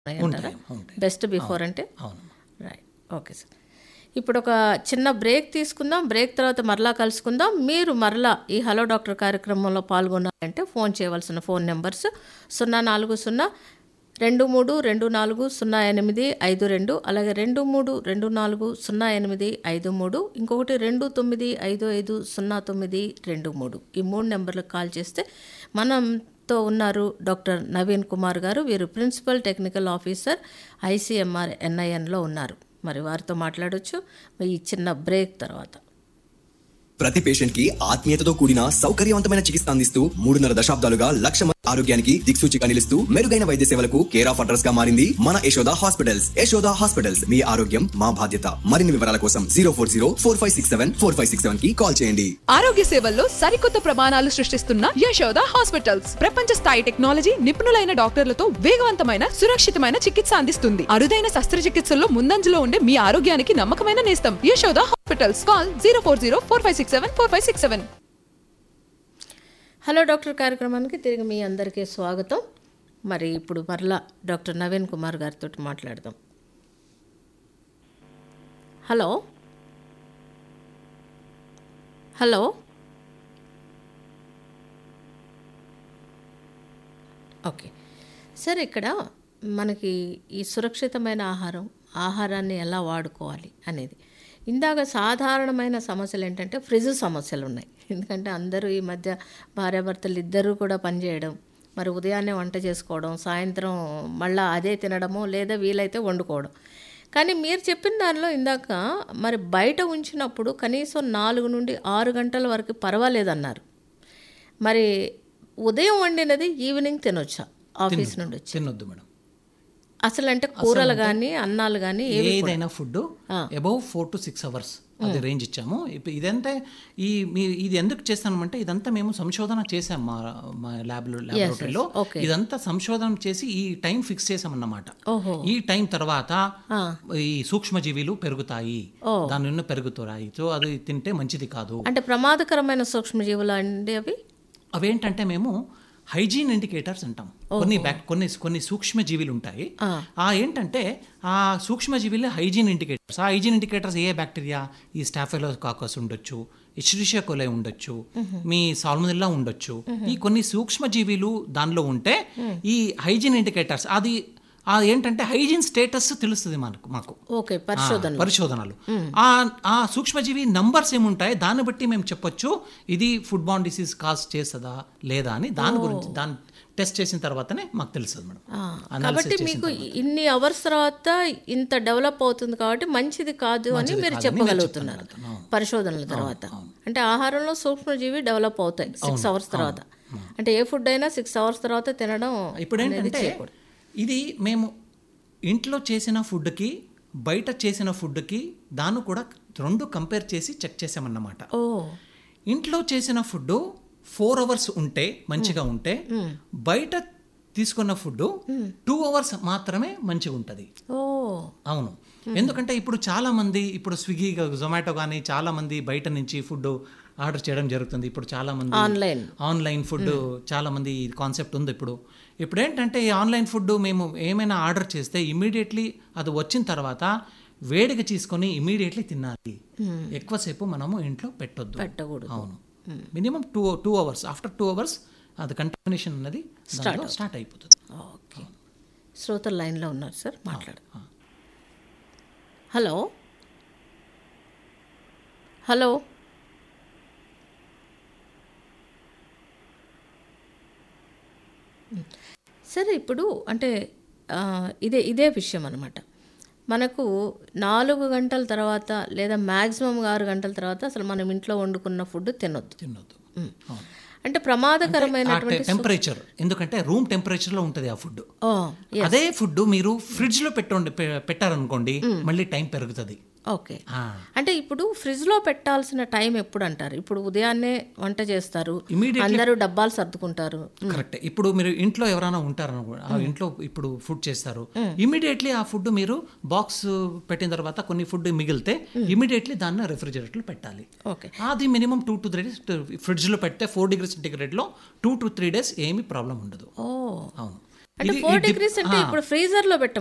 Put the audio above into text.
ఉంటాయి ఉంటాయి best before అంటే అవును రైట్ ఓకే సార్ ఇప్పుడు ఒక చిన్న బ్రేక్ తీసుకుందాం బ్రేక్ తర్వాత మరలా కలుసుకుందాం మీరు మరలా ఈ హలో డాక్టర్ కార్యక్రమంలో పాల్గొనాలంటే ఫోన్ చేయవలసిన ఫోన్ నెంబర్స్ సున్నా నాలుగు సున్నా రెండు మూడు రెండు నాలుగు సున్నా ఎనిమిది ఐదు రెండు అలాగే రెండు మూడు రెండు నాలుగు సున్నా ఎనిమిది ఐదు మూడు ఇంకొకటి రెండు తొమ్మిది ఐదు ఐదు సున్నా తొమ్మిది రెండు మూడు ఈ మూడు నెంబర్లకు కాల్ చేస్తే మనంతో ఉన్నారు డాక్టర్ నవీన్ కుమార్ గారు వీరు ప్రిన్సిపల్ టెక్నికల్ ఆఫీసర్ ఐసీఎంఆర్ ఎన్ఐఎన్లో ఉన్నారు మరి వారితో మాట్లాడొచ్చు ఈ చిన్న బ్రేక్ తర్వాత ప్రతి పేషెంట్ కి ఆత్మీయతతో కూడిన సౌకర్యవంతమైన చికిత్స అందిస్తూ మూడున్నర దశాబ్దాలుగా లక్ష మంది ఆరోగ్యానికి దిక్సూచిగా నిలుస్తూ మెరుగైన వైద్య సేవలకు కేర్ ఆఫ్ అడ్రస్ గా మారింది మన యశోద హాస్పిటల్స్ యశోద హాస్పిటల్స్ మీ ఆరోగ్యం మా బాధ్యత మరిన్ని వివరాల కోసం zero four zero four five six seven four five six seven కి కాల్ చేయండి ఆరోగ్య సేవల్లో సరికొత్త ప్రమాణాలు సృష్టిస్తున్న యశోద హాస్పిటల్స్ ప్రపంచ స్థాయి టెక్నాలజీ నిపుణులైన డాక్టర్లతో వేగవంతమైన సురక్షితమైన చికిత్స అందిస్తుంది అరుదైన శస్త్రచికిత్సల్లో ముందంజలో ఉండే మీ ఆరోగ్యానికి నమ్మకమైన నేస్తం Yashoda hospitals call zero four zero four five six seven four five six seven hello doctor కార్యక్రమానికి తిరిగి మీ అందరికీ స్వాగతం మరి ఇప్పుడు మరలా డాక్టర్ నవీన్ కుమార్ గారితో మాట్లాడదాం హలో హలో ఓకే సార్ ఇక్కడ మనకి ఈ సురక్షితమైన ఆహారం ఆహారాన్ని ఎలా వాడుకోవాలి అనేది ఇందాక సాధారణమైన సమస్యలు ఏంటంటే ఫ్రిడ్జ్ సమస్యలు ఉన్నాయి ఎందుకంటే అందరూ ఈ మధ్య భార్యాభర్తలు ఇద్దరూ కూడా పనిచేయడం మరి ఉదయాన్నే వంట చేసుకోవడం సాయంత్రం మళ్ళీ అదే తినడము లేదా వీలైతే వండుకోవడం కానీ మీరు చెప్పిన దానిలో ఇందాక మరి బయట ఉంచినప్పుడు కనీసం నాలుగు నుండి ఆరు గంటల వరకు పర్వాలేదన్నారు మరి ఉదయం వండినది ఈవినింగ్ తినొచ్చా ఆఫీస్ నుండి వచ్చి తినొద్దు మేడం అసలు అంటే కూరలు కానీ అన్నాలు కానీ ఏదైనా food above four to six hours అది రేంజ్ ఇచ్చాము ఇప్పుడు ఇదంతా ఈ మీ ఇది ఎందుకు చేస్తామంటే ఇదంతా మేము సంశోధన చేసాం మా మా ల్యాబ్ ల్యాబొరేటరీలో okay. ఇదంతా సంశోధన చేసి ఈ టైం ఫిక్స్ చేసామన్నమాట ఓహో ఈ టైం తర్వాత ఈ సూక్ష్మజీవిలు పెరుగుతాయి దాని నుండి పెరుగుతాయి సో అది తింటే మంచిది కాదు అంటే ప్రమాదకరమైన సూక్ష్మజీవులు అండి అవి అవేంటంటే మేము హైజీన్ ఇండికేటర్స్ అంటాం కొన్ని బ్యాక్ కొన్ని కొన్ని సూక్ష్మజీవులు ఉంటాయి ఆ ఏంటంటే ఆ సూక్ష్మజీవులే హైజీన్ ఇండికేటర్స్ ఆ హైజీన్ ఇండికేటర్స్ ఏ బ్యాక్టీరియా ఈ స్టాఫెలో కాకస్ ఉండొచ్చు ఇచ్రిషియా కొలై ఉండొచ్చు మీ సాల్మొనెల్లా ఉండొచ్చు ఈ కొన్ని సూక్ష్మజీవులు దానిలో ఉంటే ఈ హైజీన్ ఇండికేటర్స్ అది ఆ ఏంటంటే హైజీన్ స్టేటస్ తెలుస్తుంది మనకు మాకు ఓకే పరిశోధన ఆ, పరిశోధనలు ఆ ఆ సూక్ష్మజీవి నంబర్స్ ఏముంటాయి దాన్ని బట్టి మేము చెప్పొచ్చు ఇది ఫుడ్ బాన్ డిసీజ్ కాజ్ చేస్తుందా లేదా అని దాని గురించి దాన్ని టెస్ట్ చేసిన తర్వాతనే మాకు తెలుస్తుంది మేడం కాబట్టి అనాలిసిస్ చేసిన మీకు ఇన్ని అవర్స్ తర్వాత ఇంత డెవలప్ అవుతుంది కాబట్టి మంచిది కాదు అని మీరు కాదని చెప్పగలుగుతున్నారు నేను చెప్తున్నాను. పరిశోధనల తర్వాత అంటే ఆహారంలో సూక్ష్మజీవి డెవలప్ అవుతాయి సిక్స్ అవర్స్ తర్వాత అంటే ఏ ఫుడ్ అయినా సిక్స్ అవర్స్ తర్వాత తినడం ఇప్పుడు ఏంటంటే ఇది మేము ఇంట్లో చేసిన ఫుడ్కి బయట చేసిన ఫుడ్కి దాన్ని కూడా రెండు కంపేర్ చేసి చెక్ చేసామన్నమాట ఓ ఇంట్లో చేసిన ఫుడ్ ఫోర్ అవర్స్ ఉంటే మంచిగా ఉంటే బయట తీసుకున్న ఫుడ్ టూ అవర్స్ మాత్రమే మంచిగా ఉంటుంది ఓ అవును ఎందుకంటే ఇప్పుడు చాలా మంది ఇప్పుడు స్విగ్గీ జొమాటో కానీ చాలా మంది బయట నుంచి ఫుడ్ ఆర్డర్ చేయడం జరుగుతుంది ఇప్పుడు చాలా మంది ఆన్లైన్ ఆన్లైన్ ఫుడ్ చాలా మంది కాన్సెప్ట్ ఉంది ఇప్పుడు ఇప్పుడు ఏంటంటే ఈ ఆన్లైన్ ఫుడ్ మేము ఏమైనా ఆర్డర్ చేస్తే ఇమీడియట్లీ అది వచ్చిన తర్వాత వేడిగా తీసుకొని ఇమీడియట్లీ తినాలి ఎక్కువసేపు మనము ఇంట్లో పెట్టొద్దు పెట్టకూడదు అవును minimum two two hours after two hours అది కంటామినేషన్ అన్నది దాంట్లో స్టార్ట్ అయిపోతుంది ఓకే శ్రోతలు లైన్లో ఉన్నారు సార్ మాట్లాడు హలో హలో సరే ఇప్పుడు అంటే ఆ, ఇదే ఇదే విషయం అనమాట మనకు నాలుగు గంటల తర్వాత లేదా మ్యాక్సిమం ఆరు గంటల తర్వాత అసలు మనం ఇంట్లో వండుకున్న ఫుడ్ తినొద్దు తినొద్దు అవును అంటే ప్రమాదకరమైనటువంటి టెంపరేచర్ ఎందుకంటే రూమ్ టెంపరేచర్ లో ఉంటుంది ఆ ఫుడ్ ఓ అదే ఫుడ్ మీరు ఫ్రిడ్జ్ లో పెట్టండి పె- పెట్టారనుకోండి మళ్ళీ టైం పెరుగుతుంది ఓకే ఆ, అంటే ఇప్పుడు ఫ్రిడ్జ్ లో పెట్టాల్సిన టైం ఎప్పుడు అంటారు ఇప్పుడు ఉదయాన్నే వంట చేస్తారు Immediately- అందరూ డబ్బాలు సర్దుకుంటారు కరెక్ట్ ఇప్పుడు మీరు ఇంట్లో ఎవరైనా ఉంటారు ఆ ఇంట్లో ఇప్పుడు ఫుడ్ చేస్తారు ఇమీడియట్లీ ఆ ఫుడ్ మీరు బాక్స్ పెట్టిన తర్వాత కొన్ని ఫుడ్ మిగిలితే ఇమీడియట్లీ దాన్ని రెఫ్రిజిరేటర్ లో పెట్టాలి ఓకే అది minimum two to three days fridge లో పెడితే ఫోర్ డిగ్రీ సెంటిగ్రేడ్ లో టూ టు త్రీ డేస్ ఏమీ ప్రాబ్లం ఉండదు ఓ అవును అంటే ఇది- ఫోర్ ఈ డిప్- డిగ్రీస్ అంటే ఆ. ఇప్పుడు ఫ్రీజర్ లో పెట్ట